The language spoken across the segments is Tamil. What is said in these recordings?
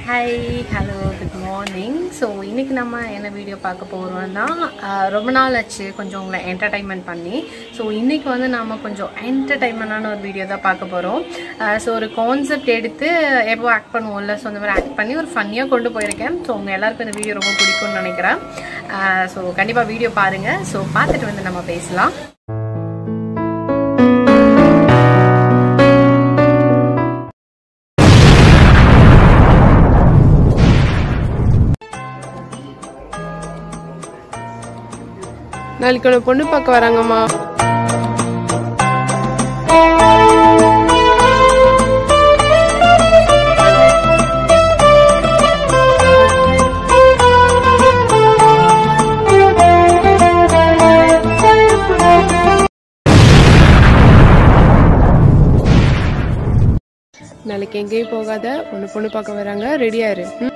Hi hello good morning so இன்றைக்கி நம்ம என்ன வீடியோ பார்க்க போகிறோம்னா ஆஹ், ரொம்ப நாள் ஆச்சு கொஞ்சம் உங்களை என்டர்டைன்மெண்ட் பண்ணி ஸோ இன்றைக்கி வந்து நாம் கொஞ்சம் என்டர்டைன்மெண்டான ஒரு வீடியோ தான் பார்க்க போகிறோம் ஸோ ஒரு கான்செப்ட் எடுத்து எப்போ ஆக்ட் பண்ணுவோம்ல ஸோ அந்த மாதிரி ஆக்ட் பண்ணி ஒரு ஃபன்னியாக கொண்டு போயிருக்கேன் ஸோ உங்கள் எல்லாருக்கும் இந்த வீடியோ ரொம்ப பிடிக்கும்னு நினைக்கிறேன் ஸோ கண்டிப்பாக வீடியோ பாருங்கள் ஸோ பார்த்துட்டு வந்து நம்ம பேசலாம் நாளைக்கு உன்னை பொண்ணு பார்க்க வராங்கம்மா நாளைக்கு எங்கேயும் போகாத உன்னை பொண்ணு பார்க்க வராங்க ரெடியா இரு ம்?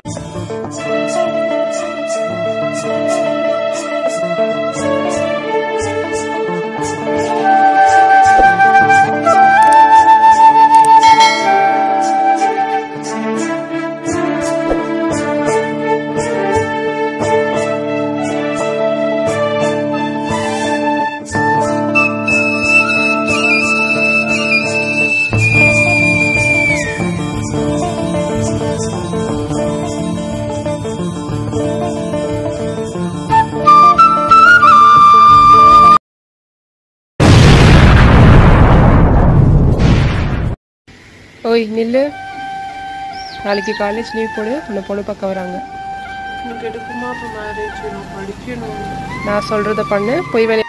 ஓய் நில்லு நாளைக்கு காலேஜ் லீவ் போடு உன்னை பொண்ணு பார்க்க வராங்க எனக்கு எடுக்குமா இப்போ மேரேஜ் நான் படிக்கணும் நான் சொல்றத பண்ணு போய் வேலை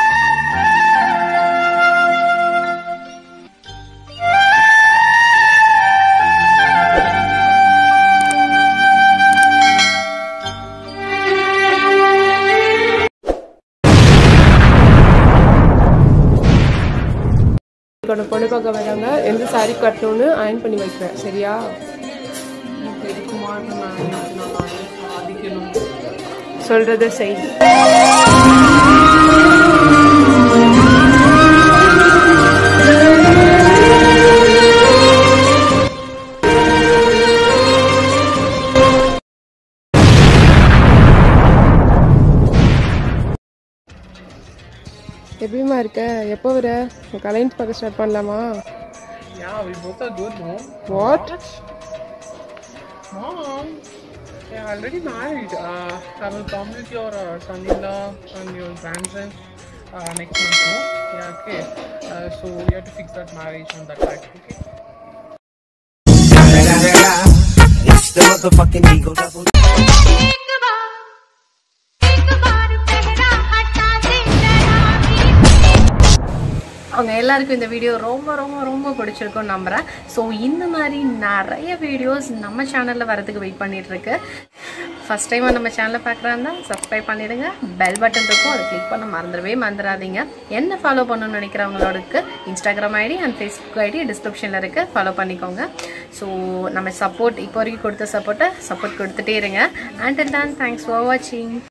உன்னை பொண்ணு பார்க்க வராங்க எந்த சாரி கட்டணும்னு அயன் பண்ணி வைக்கிறேன் சரியா எனக்கு எடுக்குமா இப்போ மேரேஜ் நான் நிறைய சாதிக்கணும் சொல்றத செய் எப்படிமா இருக்க எப்போ வர கலைன்ஸ் பார்க்க ஸ்டார்ட் பண்ணலாமா Yeah, we both are good, no? What Mom, yeah, already married. Uh, I will come with your uh, son-in-law and your grandson uh, next month, no? Yeah, okay. Uh, so we have to fix that marriage on that time, okay? It's the motherfucking Eagle Double. एक बार एक बार पहरा हटा दे जरा அவங்க எல்லாருக்கும் இந்த வீடியோ ரொம்ப ரொம்ப ரொம்ப பிடிச்சிருக்கும்னு நம்புகிறேன் ஸோ இந்த மாதிரி நிறைய வீடியோஸ் நம்ம சேனலில் வரதுக்கு வெயிட் பண்ணிட்டு இருக்கு ஃபஸ்ட் டைம் நம்ம சேனலை பார்க்குறாருந்தா சப்ஸ்கிரைப் பண்ணிடுங்க பெல் பட்டன் இருக்கும் அதை கிளிக் பண்ண மறந்துடவே மறந்துடாதீங்க என்ன ஃபாலோ பண்ணணும்னு நினைக்கிறவங்களோடக்கு Instagram ID and Facebook ID டிஸ்கிரிப்ஷனில் இருக்குது ஃபாலோ பண்ணிக்கோங்க ஸோ நம்ம சப்போர்ட் இப்போ வரைக்கும் கொடுத்த சப்போர்ட்டை சப்போர்ட் கொடுத்துட்டே இருங்க அண்ட் தான் தேங்க்ஸ் ஃபார் வாட்சிங்